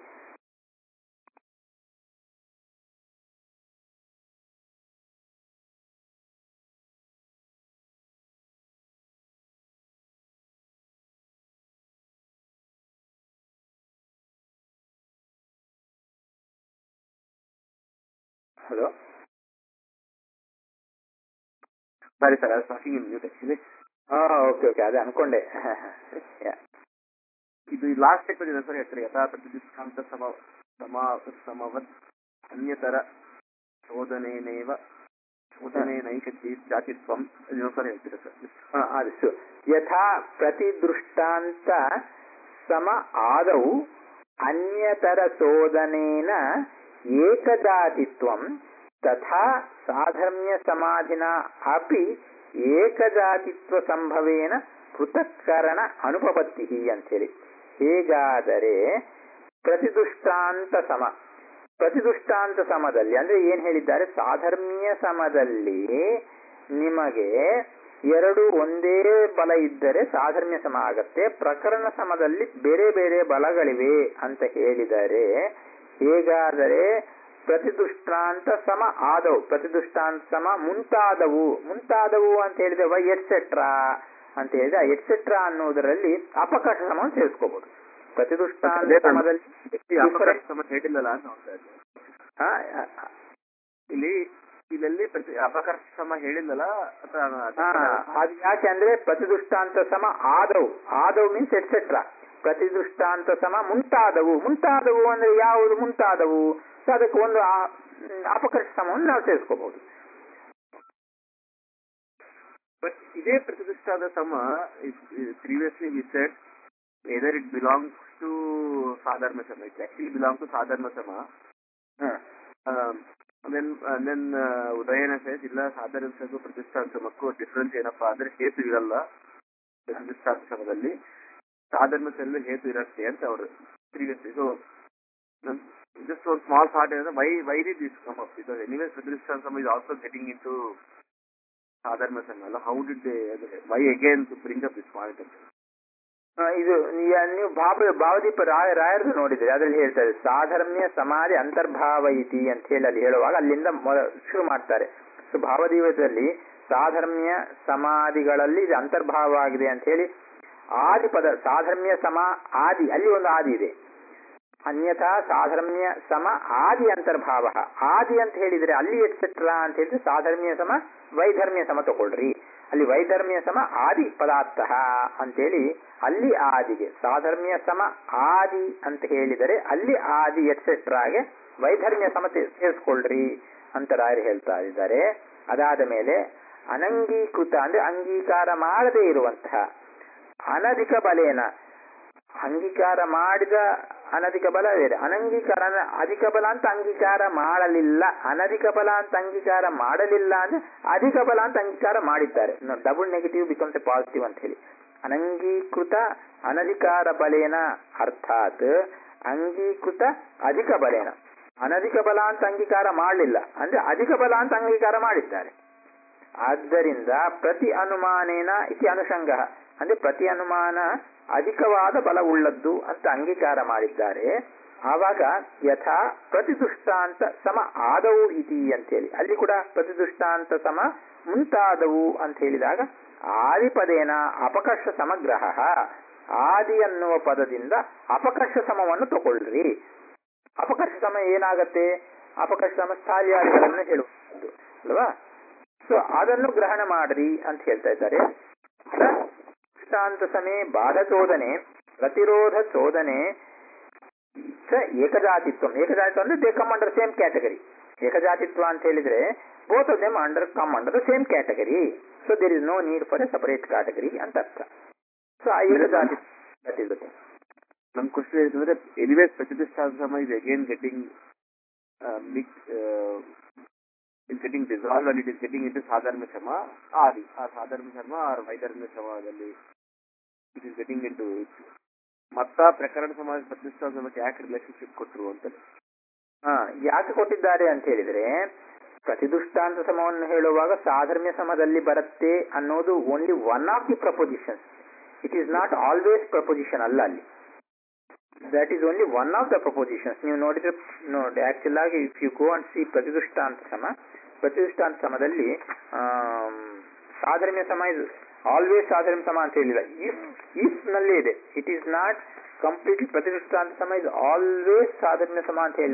hello sorry sir I talking in mute actually ಹಾ ಓಕೆ ಓಕೆ ಅದೇ ಅನ್ಕೊಂಡೆ Yeah. ಇದು ಲಾಸ್ಟ್ ಸ್ಟೆಪ್ ಇದೆ ಸರ್ ಹೇಳ್ತಾರೆ ಯಥಾ ಪ್ರತಿಷ್ಠಾಂತ ಸಮ ಸಮ ಸಮವತ್ ಅನ್ಯತರ ಶೋಧನೇನೇವ ಶೋಧನೇನೈಕ ಜಾತಿತ್ವಂ ಇದು ಸರ್ ಹೇಳ್ತೀರಾ ಸರ್ ಹಾ, ಆದಿಸ್ತು ಯಥಾ ಪ್ರತಿದೃಷ್ಟಾಂತ ಸಮ ಆದೌ ಅನ್ಯತರ ಶೋಧನೇನ ಏಕಜಾತಿತ್ವಂ ತಥಾ ಸಾಧರ್ಮ್ಯ ಸಮಾಧಿನ ಅಪಿ ಏಕಜಾತಿತ್ವ ಸಂಭವೇನ ಪೃಥಕ್ಕರಣ ಅನುಪಪತ್ತಿ ಅಂತೇಳಿ ಹೇಗಾದರೆ ಪ್ರತಿದುಷ್ಟಾಂತ ಸಮ ಪ್ರತಿದುಷ್ಟಾಂತ ಸಮದಲ್ಲಿ ಅಂದ್ರೆ ಏನ್ ಹೇಳಿದ್ದಾರೆ ಸಾಧರ್ಮ್ಯ ಸಮದಲ್ಲಿ ನಿಮಗೆ ಎರಡು ಒಂದೇ ಬಲ ಇದ್ದರೆ ಸಾಧರ್ಮ್ಯ ಸಮ ಆಗತ್ತೆ ಪ್ರಕರಣ ಸಮದಲ್ಲಿ ಬೇರೆ ಬೇರೆ ಬಲಗಳಿವೆ ಅಂತ ಹೇಳಿದರೆ ಹೇಗಾದರೆ ಪ್ರತಿದುಷ್ಟಾಂತ ಸಮ ಆದವು ಪ್ರತಿದುಷ್ಟಾಂತ ಸಮ ಮುಂತಾದವು ಮುಂತಾದವು ಅಂತ ಹೇಳಿದ್ರೆ ವೈ ಎಟ್ಸೆಟ್ರಾ ಅಂತ ಹೇಳಿದ್ರೆ ಎಟ್ಸೆಟ್ರಾ ಅನ್ನೋದರಲ್ಲಿ ಅಪಕಟ ಸಮವನ್ನು ಸೇರಿಸ್ಕೋಬಹುದು ಪ್ರತಿದುಷ್ಟಾಂತ ಸಮದಲ್ಲಿ ಈ ಅಪಕರ್ಷ ಸಮ ಹೇಳಿಲ್ಲಲ್ಲ ಅಂತ ನೋಡ್ತಾ ಇದ್ದೆ ಆ, ಇಲ್ಲಿ ಇಲ್ಲೆಲ್ಲಿ ಪ್ರತಿ ಅಪಕರ್ಷ ಸಮ ಹೇಳಿಲ್ಲಲ್ಲ ಅಥವಾ ಆ, ಅದು ಯಾಕೆ ಅಂದ್ರೆ ಪ್ರತಿದುಷ್ಟಾಂತ ಸಮ ಆದವು ಆದವು ಮೀನ್ಸ್ ಎಟ್ಸೆಟ್ರಾ ಪ್ರತಿದುಷ್ಟಾಂತ ಸಮ ಮುಂತಾದವು ಮುಂತಾದವು ಅಂದ್ರೆ ಯಾವುದು ಮುಂತಾದವು ಸೊ ಅದಕ್ಕೆ ಒಂದು ಆ- ಮ್, ಅಪಕರ್ಷ ಸಮವನ್ನು ನಾವು ಸೇರಿಸ್ಕೋಬಹುದು ಬಟ್ ಇದೇ ಪ್ರತಿಷ್ಠಾದ ಸಮ previously we said whether it belongs to ಸಾಧಾರಣ ಸಮ ಇಟ್ ಆಕ್ಚುಲಿ ಬಿಲಾಂಗ್ ಟು ಸಾಧಾರಣ ಸಮ ದೆನ್ ದೆನ್ ಉದಯನ ಸೇಸ್ ಇಲ್ಲ ಸಾಧಾರಣ ಸಮಕ್ಕೂ ಪ್ರತಿಷ್ಠಾನ ಸಮಕ್ಕೂ ಡಿಫ್ರೆನ್ಸ್ ಏನಪ್ಪಾ ಅಂದ್ರೆ ಹೇತು ಇರಲ್ಲ ಪ್ರತಿಷ್ಠಾನ ಸಮದಲ್ಲಿ ಸಾಧಾರಣ ಸಮದಲ್ಲಿ ಹೇತು ಇರತ್ತೆ ಅಂತ ಅವರು ಪ್ರೀವಿಯಸ್ಲಿ ಸೊ ಜಸ್ಟ್ ಒಂದು ಸ್ಮಾಲ್ ಥಾಟ್ ಏನಂದ್ರೆ why why did this come up because anyway ಪ್ರತಿಷ್ಠಾನ ಸಮ is also getting into ಸಾಧಾರಣ ಸಮ ಅಲ್ಲ how did they why again to bring up this point ಅಂತ ಆ, ಇದು ಯ- ನೀವು ಭಾವ ಭಾವದೀಪ ರಾಯ ರಾಯರದು ನೋಡಿದ್ರೆ ಅದ್ರಲ್ಲಿ ಹೇಳ್ತಾರೆ ಸಾಧರ್ಮ್ಯ ಸಮಾಧಿ ಅಂತರ್ಭಾವ ಇತಿ ಅಂತ ಹೇಳಿ ಅಲ್ಲಿ ಹೇಳುವಾಗ ಅಲ್ಲಿಂದ ಮೊದ- ಶುರು ಮಾಡ್ತಾರೆ ಸೊ ಭಾವದೀಪದಲ್ಲಿ ಸಾಧರ್ಮ್ಯ ಸಮಾಧಿಗಳಲ್ಲಿ ಇದು ಅಂತರ್ಭಾವ ಆಗಿದೆ ಅಂತ ಹೇಳಿ ಆದಿ ಪದ ಸಾಧರ್ಮ್ಯ ಸಮ ಆದಿ ಅಲ್ಲಿ ಒಂದು ಆದಿ ಇದೆ ಅನ್ಯಥಾ ಸಾಧರ್ಮ್ಯ ಸಮ ಆದಿ ಅಂತರ್ಭಾವ ಆದಿ ಅಂತ ಹೇಳಿದ್ರೆ ಅಲ್ಲಿ ಎಟ್ಸೆಟ್ರಾ ಅಂತ ಹೇಳಿದ್ರೆ ಸಾಧರ್ಮ್ಯ ಸಮ ವೈಧರ್ಮ್ಯ ಸಮ ತಗೊಳ್ರಿ ಅಲ್ಲಿ ವೈಧರ್ಮ್ಯ ಸಮ ಆದಿ ಪದಾರ್ಥ ಅಂತೇಳಿ ಅಲ್ಲಿ ಆದಿಗೆ ಸಾಧರ್ಮ್ಯ ಸಮ ಆದಿ ಅಂತ ಹೇಳಿದರೆ ಅಲ್ಲಿ ಆದಿ ಎಟ್ಸೆಟ್ರಾಗೆ ವೈಧರ್ಮ್ಯ ಸಮ ಸೇ- ಸೇರಿಸ್ಕೊಳ್ರಿ ಅಂತ ರಾಯರು ಹೇಳ್ತಾ ಇದ್ದಾರೆ ಅದಾದ ಮೇಲೆ ಅನಂಗೀಕೃತ ಅಂದ್ರೆ ಅಂಗೀಕಾರ ಮಾಡದೇ ಇರುವಂತಹ ಅನಧಿಕ ಬಲೇನ ಅಂಗೀಕಾರ ಮಾಡಿದ ಅನಧಿಕ ಬಲ ಬೇರೆ ಅನಂಗೀಕಾರ ಅಂದ್ರೆ ಅಧಿಕ ಬಲ ಅಂತ ಅಂಗೀಕಾರ ಮಾಡಲಿಲ್ಲ ಅನಧಿಕ ಬಲ ಅಂತ ಅಂಗೀಕಾರ ಮಾಡಲಿಲ್ಲ ಅಂದ್ರೆ ಅಧಿಕ ಬಲ ಅಂತ ಅಂಗೀಕಾರ ಮಾಡಿದ್ದಾರೆ double negative becomes a positive ಅಂತ ಹೇಳಿ ಅನಂಗೀಕೃತ ಅನಧಿಕಾರ ಬಲೇನ ಅರ್ಥಾತ್ ಅಂಗೀಕೃತ ಅಧಿಕ ಬಲೇನ ಅನಧಿಕ ಬಲ ಅಂತ ಅಂಗೀಕಾರ ಮಾಡಲಿಲ್ಲ ಅಂದ್ರೆ ಅಧಿಕ ಬಲ ಅಂತ ಅಂಗೀಕಾರ ಮಾಡಿದ್ದಾರೆ ಆದ್ದರಿಂದ ಪ್ರತಿ ಅನುಮಾನೇನ ಇತಿ ಅನುಷಂಗ ಅಂದ್ರೆ ಪ್ರತಿ ಅನುಮಾನ ಅಧಿಕವಾದ ಬಲವುಳ್ಳದ್ದು ಅಂತ ಅಂಗೀಕಾರ ಮಾಡಿದ್ದಾರೆ ಆವಾಗ ಯಥಾ ಪ್ರತಿದುಷ್ಟಾಂತ ಸಮ ಆದವು ಇತಿ ಅಂತೇಳಿ ಅಲ್ಲಿ ಕೂಡ ಪ್ರತಿದುಷ್ಟಾಂತ ಸಮ ಮುಂತಾದವು ಅಂತ ಹೇಳಿದಾಗ ಆದಿಪದೇನ ಅಪಕರ್ಷ ಸಮಗ್ರಹ ಆದಿ ಅನ್ನುವ ಪದದಿಂದ ಅಪಕರ್ಷ ಸಮವನ್ನು ತಗೊಳ್ರಿ ಅಪಕರ್ಷ ಸಮ ಏನಾಗತ್ತೆ ಅಪಕರ್ಷ ಸಮ ಸ್ಥಾಲಿಯಾದಿಗಳನ್ನು ಹೇಳುವುದು ಅಲ್ವಾ ಸೊ ಅದನ್ನು ಗ್ರಹಣ ಮಾಡ್ರಿ ಅಂತ ಹೇಳ್ತಾ ಇದ್ದಾರೆ ದೃಷ್ಟಾಂತ ಸಮೇ ಬಾಧ ಚೋದನೆ ಪ್ರತಿರೋಧ ಚೋದನೆ ಸ ಏಕಜಾತಿತ್ವ ಏಕಜಾತಿತ್ವ ಅಂದ್ರೆ they come under same category ಏಕಜಾತಿತ್ವ ಅಂತ ಹೇಳಿದ್ರೆ both of them under come under same category so there is no need for a separate category ಅಂತ ಅರ್ಥ ಸೊ ಆ ಏಕಜಾತಿತ್ವ ನಮ್ ಕ್ವಶನ್ ಏನಂದ್ರೆ ಎನಿವೇಸ್ ಪ್ರತಿಷ್ಠಾನ ಸಮ is again getting big is getting dissolve and it is getting in ಸಾಧಾರಣ ಶ್ರಮ ಆದಿ ಆ ಸಾಧಾರಣ ಶ್ರಮ ಆರ್ ವೈಧರ್ಮ್ಯ ಶ್ರಮದಲ್ಲಿ it is getting into ಮತ್ತ ಪ್ರಕರಣ ಸಮಾಜ ಪ್ರತಿಷ್ಠಾನ ಸಮಕ್ಕೆ ಯಾಕೆ ರಿಲೇಶನ್ಶಿಪ್ ಕೊಟ್ಟರು ಅಂತ ಹಾ ಯಾಕೆ ಕೊಟ್ಟಿದ್ದಾರೆ ಅಂತ ಹೇಳಿದ್ರೆ ಪ್ರತಿದುಷ್ಟಾಂತ ಸಮವನ್ನು ಹೇಳುವಾಗ ಸಾಧರ್ಮ್ಯ ಸಮದಲ್ಲಿ ಬರುತ್ತೆ ಅನ್ನೋದು only one of the proposition it is not always proposition ಅಲ್ಲ ಅಲ್ಲಿ that is only one of the propositions ನೀವು ನೋಡಿದ್ರೆ ನೋಡಿ ಆಕ್ಚುಲ್ ಆಗಿ if you go and see ಪ್ರತಿದುಷ್ಟಾಂತ ಸಮ ಪ್ರತಿದುಷ್ಟಾಂತ ಸಮದಲ್ಲಿ ಆಮ್, ಸಾಧರ್ಮ್ಯ ಸಮ ಇದು ಆಲ್ವೇಸ್ ಸಾಧರ್ಮ್ಯ ಸಮ ಅಂತ ಹೇಳಿಲ್ಲ ಇಫ್ ಇಫ್ ನಲ್ಲಿ ಇದೆ ಇಟ್ ಈಸ್ ನಾಟ್ ಕಂಪ್ಲೀಟ್ಲಿ ಪ್ರತಿದುಷ್ಟಾಂತ ಸಮ ಇದು ಆಲ್ವೇಸ್ ಸಾಧರ್ಮ್ಯ ಸಮ ಅಂತ ಹೇಳಿಲ್ಲ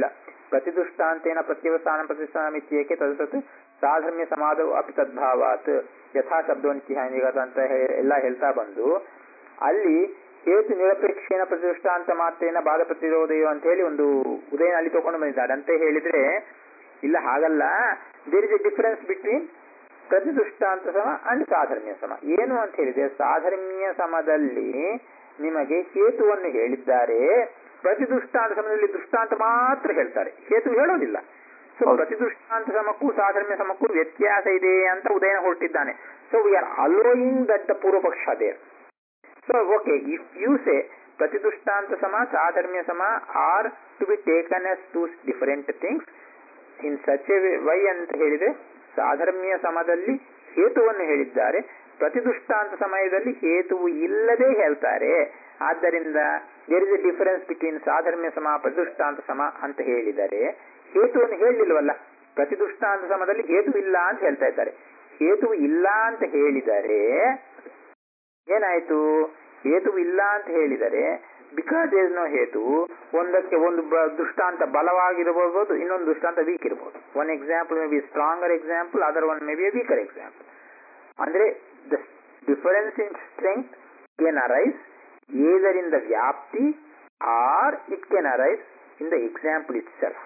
ಪ್ರತಿದುಷ್ಟಾಂತೇನ ಪ್ರತ್ಯವಸಾನ ಪ್ರತಿಷ್ಠಾನಮಿತ್ಯೇಕೆ ತದಸತ್ ಸಾಧರ್ಮ್ಯ ಸಮಾಧವು ಅಪಿ ತದ್ಭಾವಾತ್ ಯಥಾ ಶಬ್ದೋನಿತ್ಯಹಾನಿಗತ ಅಂತ ಹೇ- ಎಲ್ಲ ಹೇಳ್ತಾ ಬಂದು ಅಲ್ಲಿ ಹೇತು ನಿರಪೇಕ್ಷೇನ ಪ್ರತಿಷ್ಠಾಂತ ಮಾತ್ರೇನ ಬಾಧ ಪ್ರತಿರೋಧೆಯೋ ಅಂತ ಹೇಳಿ ಒಂದು ಉದಯನ ಅಲ್ಲಿ ತಗೊಂಡು ಬಂದಿದ್ದಾರೆ ಅಂತ ಹೇಳಿದ್ರೆ ಇಲ್ಲ ಹಾಗಲ್ಲ there is a difference between ಪ್ರತಿದುಷ್ಟಾಂತ ಸಮ ಅಂಡ್ ಸಾಧರ್ಮ್ಯ ಸಮ ಏನು ಅಂತ ಹೇಳಿದ್ರೆ ಸಾಧರ್ಮ್ಯ ಸಮದಲ್ಲಿ ನಿಮಗೆ ಹೇತುವನ್ನು ಹೇಳಿದ್ದಾರೆ ಪ್ರತಿದುಷ್ಟಾಂತ ಸಮದಲ್ಲಿ ದೃಷ್ಟಾಂತ ಮಾತ್ರ ಹೇಳ್ತಾರೆ ಹೇತು ಹೇಳೋದಿಲ್ಲ ಸೊ ಹೌದು. ಪ್ರತಿದುಷ್ಟಾಂತ ಸಮಕ್ಕೂ ಸಾಧರ್ಮ್ಯ ಸಮಕ್ಕೂ ವ್ಯತ್ಯಾಸ ಇದೆ ಅಂತ ಉದಯನ ಹೊರಟಿದ್ದಾನೆ so we are allowing that the ಪೂರ್ವ ಪಕ್ಷ there so okay if you say ಪ್ರತಿದುಷ್ಟಾಂತ ಸಮ ಸಾಧರ್ಮ್ಯ ಸಮ are to be taken as two different things in such a way ಅಂತ ಹೇಳಿದ್ರೆ ಸಾಧರ್ಮ್ಯ ಸಮದಲ್ಲಿ ಹೇತುವನ್ನು ಹೇಳಿದ್ದಾರೆ ಪ್ರತಿದುಷ್ಟಾಂತ ಸಮಯದಲ್ಲಿ ಹೇತುವು ಇಲ್ಲದೆ ಹೇಳ್ತಾರೆ ಆದ್ದರಿಂದ there is a difference between ಸಾಧರ್ಮ್ಯ ಸಮ ಪ್ರತಿದುಷ್ಟಾಂತ ಸಮ ಅಂತ ಹೇಳಿದರೆ ಹೇತುವನ್ನು ಹೇಳಿಲ್ವಲ್ಲ ಪ್ರತಿದುಷ್ಟಾಂತ ಸಮದಲ್ಲಿ ಹೇತು ಇಲ್ಲ ಅಂತ ಹೇಳ್ತಾ ಇದ್ದಾರೆ ಹೇತು ಇಲ್ಲ ಅಂತ ಹೇಳಿದರೆ ಏನಾಯ್ತು ಹೇತು ಇಲ್ಲ ಅಂತ ಹೇಳಿದರೆ ಬಿಕಾಸ್ ದೇರ್ ನೋ ಹೇತು ಒಂದಕ್ಕೆ ಒಂದು ಬ- ದೃಷ್ಟಾಂತ ಬಲವಾಗಿರಬಹುದು ಇನ್ನೊಂದು ದೃಷ್ಟಾಂತ ವೀಕ್ ಇರಬಹುದು one example may be stronger example other one may be a weaker example ಅಂದ್ರೆ the difference in strength can arise either in the ವ್ಯಾಪ್ತಿ or it can arise in the example ಇಟ್ ಸೆಲ್ಫ್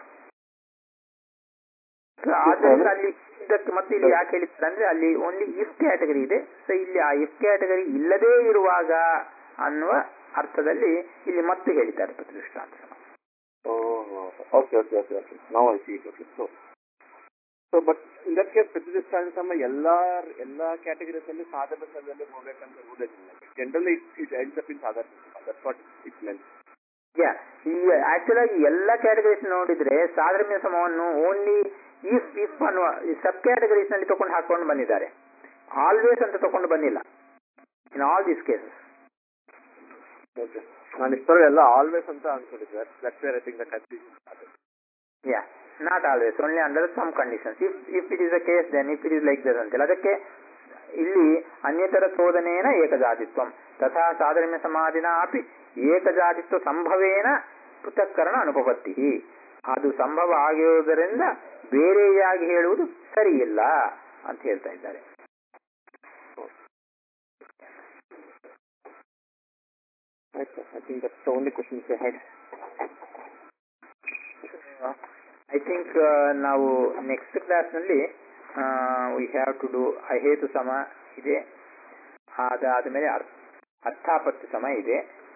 ಆದ್ದರಿಂದ ಅಲ್ಲಿ ಇದಕ್ಕೆ ಮತ್ತೆ ಇಲ್ಲಿ ಯಾಕೆ ಹೇಳಿದ್ದಾರೆ ಅಂದ್ರೆ ಅಲ್ಲಿ ಓನ್ಲಿ ಇಫ್ ಕ್ಯಾಟಗರಿ ಇದೆ ಸೊ ಇಲ್ಲಿ ಆ ಇಫ್ ಕ್ಯಾಟಗರಿ ಇಲ್ಲದೇ ಇರುವಾಗ ಅನ್ನುವ ಅರ್ಥದಲ್ಲಿ ಇಲ್ಲಿ ಮತ್ತೆ ಹೇಳಿದ್ದಾರೆ ಪ್ರತಿಷ್ಠಾಂತ ಓಕೆ ಓಕೆ ಓಕೆ ಓಕೆ ನಾವು I see okay so so but ಇದಕ್ಕೆ ಪ್ರತಿಷ್ಠಾನ ಸಮ ಎಲ್ಲಾ ಎಲ್ಲಾ ಕ್ಯಾಟಗರೀಸ್ ಅಲ್ಲಿ ಸಾಧನ ಸ್ಥಳದಲ್ಲಿ ಹೋಗ್ಬೇಕಂತ ಇರುವುದಿಲ್ಲ generally it it ends up in ಸಾಧನ that's what it mean yeah ಈ ಆಕ್ಚುಲ್ ಆಗಿ ಎಲ್ಲ ಕ್ಯಾಟಗರೀಸ್ ನೋಡಿದ್ರೆ ಸಾಧರ್ಮ್ಯ ಸಮವನ್ನು ಓನ್ಲಿ ಇಫ್ ಇಫ್ ಅನ್ನುವ ಸಬ್ ಕ್ಯಾಟಗರೀಸ್ ನಲ್ಲಿ ತಕೊಂಡು ಹಾಕೊಂಡು ಬಂದಿದ್ದಾರೆ ಆಲ್ವೇಸ್ ಅಂತ ತಕೊಂಡು ಬಂದಿಲ್ಲ in all these cases okay ನಾನು ಇಷ್ಟರ ಎಲ್ಲ ಆಲ್ವೇಸ್ ಅಂತ ಅನ್ಕೊಂಡಿದ್ದೆ that's where I think the confusion yeah not always only under some conditions if if it is a case then if it is like this ಅಂತೇಳಿ ಅದಕ್ಕೆ ಇಲ್ಲಿ ಅನ್ಯತರ ಶೋಧನೇನ ಏಕಜಾತಿತ್ವಂ ತಥಾ ಸಾಧರ್ಮ್ಯ ಸಮಾಧಿನ ಅಪಿ ಏಕಜಾತಿತ್ವ ಸಂಭವೇನ ಪೃಥಕ್ಕರಣ ಅನುಪಪತ್ತಿ ಅದು ಸಂಭವ ಆಗಿರುವುದರಿಂದ ಬೇರೆಯಾಗಿ ಹೇಳುವುದು ಸರಿಯಿಲ್ಲ ಅಂತ ಹೇಳ್ತಾ ಇದ್ದಾರೆ ಆಯ್ತು I think that's the only questions I had I think ನಾವು ನೆಕ್ಸ್ಟ್ ಕ್ಲಾಸ್ನಲ್ಲಿ ವಿ ಹ್ಯಾವ್ ಟು ಡೂ ಅಹೇತು ಸಮ ಇದೆ ಅದಾದಮೇಲೆ ಅರ್ಥಾಪತ್ತಿ ಸಮ ಇದೆ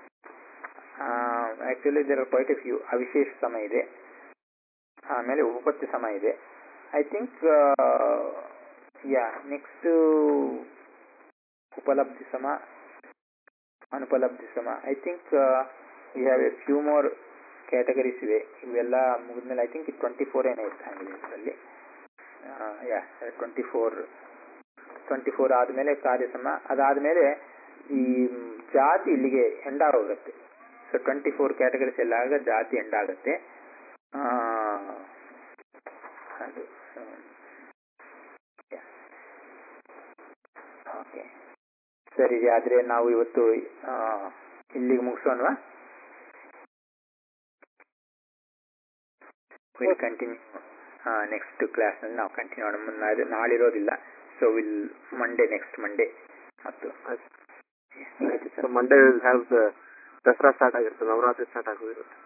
actually there are quite a few ಅವಿಶೇಷ ಸಮ ಇದೆ ಆಮೇಲೆ ಉಪಪತ್ತಿ ಸಮ ಇದೆ ಐ ಥಿಂಕ್ ಯಾ ನೆಕ್ಸ್ಟ್ ಉಪಲಬ್ಧಿ ಸಮ ಅನುಪಲಬ್ಧಿ ಸಮ I think we have a few more categories ಇವೆ ಇವೆಲ್ಲ ಮುಗಿದ್ಮೇಲೆ ಐ ಥಿಂಕ್ ಟ್ವೆಂಟಿ ಫೋರ್ ಏನೋ ಇತ್ತು ಆಂಗ್ಲೀಷಲ್ಲಿ yeah twenty four twenty four ಆದಮೇಲೆ ಕಾರ್ಯಸಮ ಅದಾದಮೇಲೆ ಈ ಜಾತಿ ಇಲ್ಲಿಗೆ ಎಂಡ್ ಆಗೋಗುತ್ತೆ ಸೊ ಟ್ವೆಂಟಿ ಫೋರ್ ಕ್ಯಾಟಗರೀಸ್ ಎಲ್ಲ ಆಗ ಜಾತಿ ಎಂಡ್ ಆಗುತ್ತೆ ಆ, ಅದು ಓಕೆ ಸರಿ ಆದ್ರೆ ನಾವು ಇವತ್ತು ಆ, ಇಲ್ಲಿಗೆ ಮುಗಿಸೋಣವಾ ವಿಲ್ ಕಂಟಿನ್ಯೂ ನೆಕ್ಸ್ಟ್ ಕ್ಲಾಸ್ನಲ್ಲಿ ನಾವು ಕಂಟಿನ್ಯೂ ಮಾಡೋಣ ಮುನ್ನ ನಾಳೆ ಇರೋದಿಲ್ಲ so will Monday next Monday ಮತ್ತು ಆಯ್ತು so sir Monday will have the Dasara start ಆಗಿರುತ್ತೆ ನವರಾತ್ರಿ ಸ್ಟಾರ್ಟ್ ಆಗೋದಿರುತ್ತೆ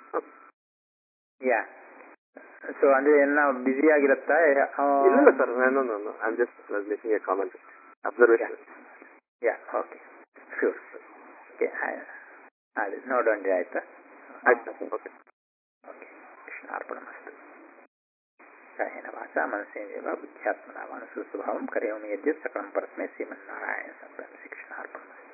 ಯಾ ಸೊ ಅಂದ್ರೆ ಎಲ್ಲ ಬ್ಯುಸಿ ಆಗಿರುತ್ತಾ ಆ, ಇಲ್ಲ ಸರ್ ನಾನು ನಾನು I am just making a comment observation yeah okay sure okay ಅದೇ ನೋಡೋಣ ಆಯ್ತಾ ಆಯ್ತು ಸರ್ ಓಕೆ ಓಕೆ ಕೃಷ್ಣಾರ್ಪಣಮಸ್ತು ಕಾಯೇನ ವಾಚ ಮನಸ್ಸೇನೇವ ಬುದ್ಧ್ಯಾತ್ಮನ ಮನಸ್ಸು ಸ್ವಭಾವಂ ಕರೆಯೋಮಿ ಯದ್ಯತ್ ಸಕಲಂ ಪರಸ್ಮೈ ಶ್ರೀಮನ್ನಾರಾಯಣ ಸಂಪ್ರಮ ಶಿಕ್ಷಣಾರ್ಪಣಮಸ್ತು